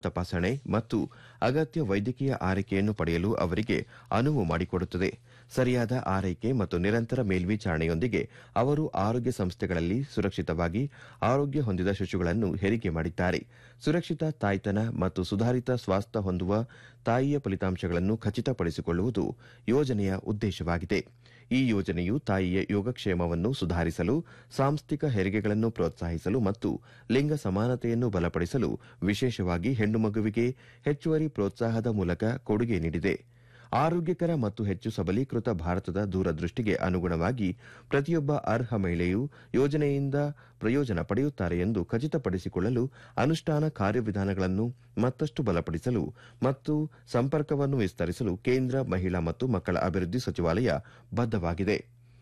ತಪಾಸಣೆ ಮತ್ತು ಅಗತ್ಯ ವೈದ್ಯಕೀಯ ಆರೈಕೆಯನ್ನು ಪಡೆಯಲು ಅವರಿಗೆ ಅನುವು ಮಾಡಿಕೊಡುತ್ತದೆ ಸರಿಯಾದ ಆರೈಕೆ ಮತ್ತು ನಿರಂತರ ಮೇಲ್ವಿಚಾರಣೆಯೊಂದಿಗೆ ಅವರು ಆರೋಗ್ಯ ಸಂಸ್ಥೆಗಳಲ್ಲಿ ಸುರಕ್ಷಿತವಾಗಿ ಆರೋಗ್ಯ ಹೊಂದಿದ ಶಿಶುಗಳನ್ನು ಹೆರಿಗೆ ಮಾಡಿದ್ದಾರೆ ಸುರಕ್ಷಿತ ತಾಯ್ತನ ಮತ್ತು ಸುಧಾರಿತ ಸ್ವಾಸ್ಥ್ಯ ಹೊಂದುವ ತಾಯಿಯ ಫಲಿತಾಂಶಗಳನ್ನು ಖಚಿತಪಡಿಸಿಕೊಳ್ಳುವುದು ಯೋಜನೆಯ ಉದ್ದೇಶವಾಗಿದೆ ಈ ಯೋಜನೆಯು ತಾಯಿಯ ಯೋಗಕ್ಷೇಮವನ್ನು ಸುಧಾರಿಸಲು ಸಾಂಸ್ಥಿಕ ಹೆರಿಗೆಗಳನ್ನು ಪ್ರೋತ್ಸಾಹಿಸಲು ಮತ್ತು ಲಿಂಗ ಸಮಾನತೆಯನ್ನು ಬಲಪಡಿಸಲು ವಿಶೇಷವಾಗಿ ಹೆಣ್ಣು ಮಗುವಿಗೆ ಹೆಚ್ಚುವರಿ ಪ್ರೋತ್ಸಾಹದ ಮೂಲಕ ಕೊಡುಗೆ ನೀಡಿದೆ ಆರೋಗ್ಯಕರ ಮತ್ತು ಹೆಚ್ಚು ಸಬಲೀಕೃತ ಭಾರತದ ದೂರದೃಷ್ಟಿಗೆ ಅನುಗುಣವಾಗಿ ಪ್ರತಿಯೊಬ್ಬ ಅರ್ಹ ಮಹಿಳೆಯು ಯೋಜನೆಯಿಂದ ಪ್ರಯೋಜನ ಪಡೆಯುತ್ತಾರೆ ಎಂದು ಖಚಿತಪಡಿಸಿಕೊಳ್ಳಲು ಅನುಷ್ಠಾನ ಕಾರ್ಯವಿಧಾನಗಳನ್ನು ಮತ್ತಷ್ಟು ಬಲಪಡಿಸಲು ಮತ್ತು ಸಂಪರ್ಕವನ್ನು ವಿಸ್ತರಿಸಲು ಕೇಂದ್ರ ಮಹಿಳಾ ಮತ್ತು ಮಕ್ಕಳ ಅಭಿವೃದ್ಧಿ ಸಚಿವಾಲಯ ಬದ್ಧವಾಗಿದೆ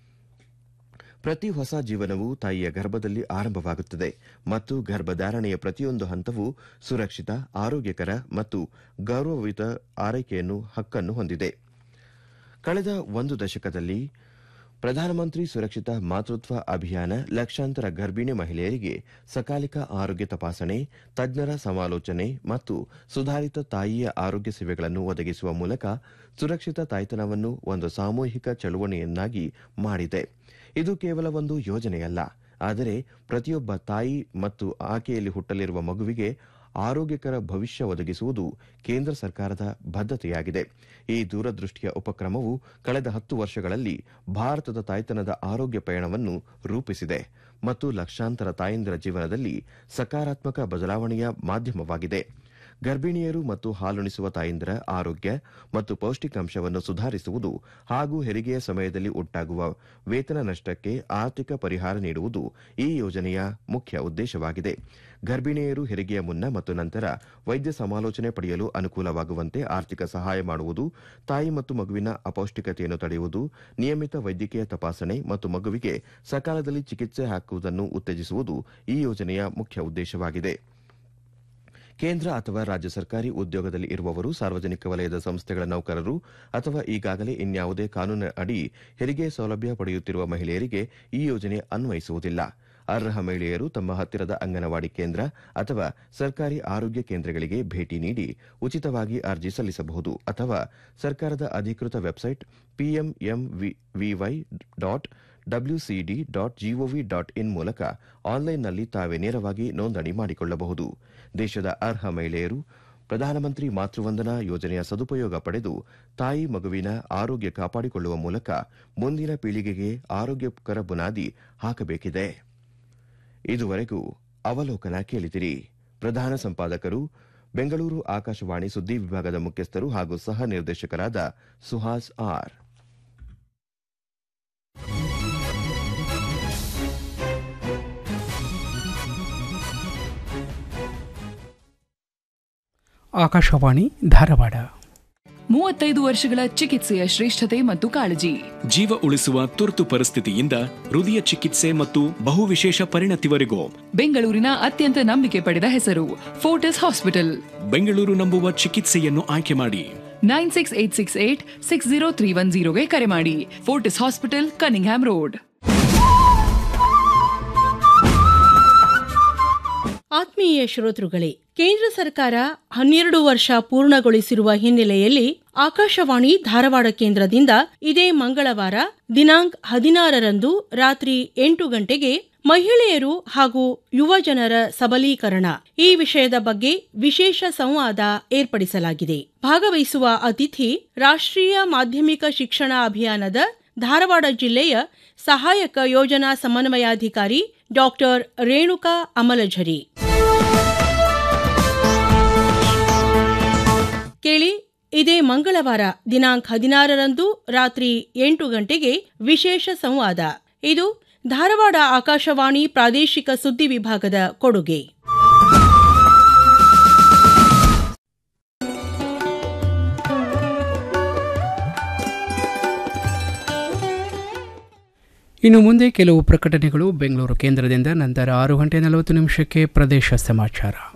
ಪ್ರತಿ ಹೊಸ ಜೀವನವು ತಾಯಿಯ ಗರ್ಭದಲ್ಲಿ ಆರಂಭವಾಗುತ್ತದೆ ಮತ್ತು ಗರ್ಭಧಾರಣೆಯ ಪ್ರತಿಯೊಂದು ಹಂತವು ಸುರಕ್ಷಿತ ಆರೋಗ್ಯಕರ ಮತ್ತು ಗೌರವಯುತ ಆರೈಕೆಯನ್ನು ಹಕ್ಕನ್ನು ಹೊಂದಿದೆ ಕಳೆದ ಒಂದು ದಶಕದಲ್ಲಿ ಪ್ರಧಾನಮಂತ್ರಿ ಸುರಕ್ಷಿತ ಮಾತೃತ್ವ ಅಭಿಯಾನ ಲಕ್ಷಾಂತರ ಗರ್ಭಿಣಿ ಮಹಿಳೆಯರಿಗೆ ಸಕಾಲಿಕ ಆರೋಗ್ಯ ತಪಾಸಣೆ ತಜ್ಞರ ಸಮಾಲೋಚನೆ ಮತ್ತು ಸುಧಾರಿತ ತಾಯಿಯ ಆರೋಗ್ಯ ಸೇವೆಗಳನ್ನು ಒದಗಿಸುವ ಮೂಲಕ ಸುರಕ್ಷಿತ ತಾಯ್ತನವನ್ನು ಒಂದು ಸಾಮೂಹಿಕ ಚಳುವಳಿಯನ್ನಾಗಿ ಮಾಡಿದೆ ಇದು ಕೇವಲ ಒಂದು ಯೋಜನೆಯಲ್ಲ ಆದರೆ ಪ್ರತಿಯೊಬ್ಬ ತಾಯಿ ಮತ್ತು ಆಕೆಯಲ್ಲಿ ಹುಟ್ಟಲಿರುವ ಮಗುವಿಗೆ ಆರೋಗ್ಯಕರ ಭವಿಷ್ಯ ಒದಗಿಸುವುದು ಕೇಂದ್ರ ಸರ್ಕಾರದ ಬದ್ಧತೆಯಾಗಿದೆ ಈ ದೂರದೃಷ್ಟಿಯ ಉಪಕ್ರಮವು ಕಳೆದ ಹತ್ತು ವರ್ಷಗಳಲ್ಲಿ ಭಾರತದ ತಾಯ್ತನದ ಆರೋಗ್ಯ ಪಯಣವನ್ನು ರೂಪಿಸಿದೆ ಮತ್ತು ಲಕ್ಷಾಂತರ ತಾಯಂದಿರ ಜೀವನದಲ್ಲಿ ಸಕಾರಾತ್ಮಕ ಬದಲಾವಣೆಯ ಮಾಧ್ಯಮವಾಗಿದೆ ಗರ್ಭಿಣಿಯರು ಮತ್ತು ಹಾಲುಣಿಸುವ ತಾಯಂದಿರ ಆರೋಗ್ಯ ಮತ್ತು ಪೌಷ್ಟಿಕಾಂಶವನ್ನು ಸುಧಾರಿಸುವುದು ಹಾಗೂ ಹೆರಿಗೆಯ ಸಮಯದಲ್ಲಿ ಉಂಟಾಗುವ ವೇತನ ನಷ್ಟಕ್ಕೆ ಆರ್ಥಿಕ ಪರಿಹಾರ ನೀಡುವುದು ಈ ಯೋಜನೆಯ ಮುಖ್ಯ ಉದ್ದೇಶವಾಗಿದೆ ಗರ್ಭಿಣಿಯರು ಹೆರಿಗೆಯ ಮುನ್ನ ಮತ್ತು ನಂತರ ವೈದ್ಯ ಸಮಾಲೋಚನೆ ಪಡೆಯಲು ಅನುಕೂಲವಾಗುವಂತೆ ಆರ್ಥಿಕ ಸಹಾಯ ಮಾಡುವುದು ತಾಯಿ ಮತ್ತು ಮಗುವಿನ ಅಪೌಷ್ಟಿಕತೆಯನ್ನು ತಡೆಯುವುದು ನಿಯಮಿತ ವೈದ್ಯಕೀಯ ತಪಾಸಣೆ ಮತ್ತು ಮಗುವಿಗೆ ಸಕಾಲದಲ್ಲಿ ಚಿಕಿತ್ಸೆ ಹಾಕುವುದನ್ನು ಉತ್ತೇಜಿಸುವುದು ಈ ಯೋಜನೆಯ ಮುಖ್ಯ ಉದ್ದೇಶವಾಗಿದೆ ಕೇಂದ್ರ ಅಥವಾ ರಾಜ್ಯ ಸರ್ಕಾರಿ ಉದ್ಯೋಗದಲ್ಲಿ ಇರುವವರು ಸಾರ್ವಜನಿಕ ವಲಯದ ಸಂಸ್ಥೆಗಳ ನೌಕರರು ಅಥವಾ ಈಗಾಗಲೇ ಇನ್ಯಾವುದೇ ಕಾನೂನಿನ ಅಡಿ ಹೆರಿಗೆ ಸೌಲಭ್ಯ ಪಡೆಯುತ್ತಿರುವ ಮಹಿಳೆಯರಿಗೆ ಈ ಯೋಜನೆ ಅನ್ವಯಿಸುವುದಿಲ್ಲ ಅರ್ಹ ಮಹಿಳೆಯರು ತಮ್ಮ ಹತ್ತಿರದ ಅಂಗನವಾಡಿ ಕೇಂದ್ರ ಅಥವಾ ಸರ್ಕಾರಿ ಆರೋಗ್ಯ ಕೇಂದ್ರಗಳಿಗೆ ಭೇಟಿ ನೀಡಿ ಉಚಿತವಾಗಿ ಅರ್ಜಿ ಸಲ್ಲಿಸಬಹುದು ಅಥವಾ ಸರ್ಕಾರದ ಅಧಿಕೃತ website PMMVY dot WCD dot gov dot in ಮೂಲಕ ಆನ್ಲೈನ್ನಲ್ಲಿ ತಾವೇ ನೇರವಾಗಿ ನೋಂದಣಿ ಮಾಡಿಕೊಳ್ಳಬಹುದು ದೇಶದ ಅರ್ಹ ಮಹಿಳೆಯರು ಪ್ರಧಾನಮಂತ್ರಿ ಮಾತೃವಂದನಾ ಯೋಜನೆಯ ಸದುಪಯೋಗ ಪಡೆದು ತಾಯಿ ಮಗುವಿನ ಆರೋಗ್ಯ ಕಾಪಾಡಿಕೊಳ್ಳುವ ಮೂಲಕ ಮುಂದಿನ ಪೀಳಿಗೆಗೆ ಆರೋಗ್ಯಕರ ಬುನಾದಿ ಹಾಕಬೇಕಿದೆ ಇದುವರೆಗೂ ಅವಲೋಕನ ಕೇಳಿದಿರಿ ಪ್ರಧಾನ ಸಂಪಾದಕರು ಬೆಂಗಳೂರು ಆಕಾಶವಾಣಿ ಸುದ್ದಿ ವಿಭಾಗದ ಮುಖ್ಯಸ್ಥರು ಹಾಗೂ ಸಹ ನಿರ್ದೇಶಕರಾದ ಸುಹಾಸ್ ಆರ್ ಆಕಾಶವಾಣಿ ಧಾರವಾಡ ಮೂವತ್ತೈದು ವರ್ಷಗಳ ಚಿಕಿತ್ಸೆಯ ಶ್ರೇಷ್ಠತೆ ಮತ್ತು ಕಾಳಜಿ ಜೀವ ಉಳಿಸುವ ತುರ್ತು ಪರಿಸ್ಥಿತಿಯಿಂದ ಹೃದಯ ಚಿಕಿತ್ಸೆ ಮತ್ತು ಬಹುವಿಶೇಷ ಪರಿಣತಿವರೆಗೂ ಬೆಂಗಳೂರಿನ ಅತ್ಯಂತ ನಂಬಿಕೆ ಪಡೆದ ಹೆಸರು ಫೋರ್ಟಿಸ್ ಹಾಸ್ಪಿಟಲ್ ಬೆಂಗಳೂರು ನಂಬುವ ಚಿಕಿತ್ಸೆಯನ್ನು ಆಯ್ಕೆ ಮಾಡಿ nine six eight six eight six zero three one ಜೀರೋಗೆ ಕರೆ ಮಾಡಿ ಫೋರ್ಟಿಸ್ ಹಾಸ್ಪಿಟಲ್ ಕನಿಂಗ್ಹ್ಯಾಮ್ ರೋಡ್ ಆತ್ಮೀಯ ಶ್ರೋತೃಗಳೇ ಕೇಂದ್ರ ಸರ್ಕಾರ ಹನ್ನೆರಡು ವರ್ಷ ಪೂರ್ಣಗೊಳಿಸಿರುವ ಹಿನ್ನೆಲೆಯಲ್ಲಿ ಆಕಾಶವಾಣಿ ಧಾರವಾಡ ಕೇಂದ್ರದಿಂದ ಇದೇ ಮಂಗಳವಾರ ದಿನಾಂಕ ಹದಿನಾರರಂದು ರಾತ್ರಿ ಎಂಟು ಗಂಟೆಗೆ ಮಹಿಳೆಯರು ಹಾಗೂ ಯುವ ಜನರ ಸಬಲೀಕರಣ ಈ ವಿಷಯದ ಬಗ್ಗೆ ವಿಶೇಷ ಸಂವಾದ ಏರ್ಪಡಿಸಲಾಗಿದೆ ಭಾಗವಹಿಸುವ ಅತಿಥಿ ರಾಷ್ಟ್ರೀಯ ಮಾಧ್ಯಮಿಕ ಶಿಕ್ಷಣ ಅಭಿಯಾನದ ಧಾರವಾಡ ಜಿಲ್ಲೆಯ ಸಹಾಯಕ ಯೋಜನಾ ಸಮನ್ವಯಾಧಿಕಾರಿ ಡಾಕ್ಟರ್ ರೇಣುಕಾ ಅಮಲಝರಿ ಕೇಳಿ ಇದೇ ಮಂಗಳವಾರ ದಿನಾಂಕ ಹದಿನಾರರಂದು ರಾತ್ರಿ ಎಂಟು ಗಂಟೆಗೆ ವಿಶೇಷ ಸಂವಾದ ಇದು ಧಾರವಾಡ ಆಕಾಶವಾಣಿ ಪ್ರಾದೇಶಿಕ ಸುದ್ದಿ ವಿಭಾಗದ ಕೊಡುಗೆ ಇನ್ನು ಮುಂದೆ ಕೆಲವು ಪ್ರಕಟಣೆಗಳು ಬೆಂಗಳೂರು ಕೇಂದ್ರದಿಂದ ನಂತರ ಆರು ಗಂಟೆ ನಲವತ್ತು ನಿಮಿಷಕ್ಕೆ ಪ್ರದೇಶ ಸಮಾಚಾರ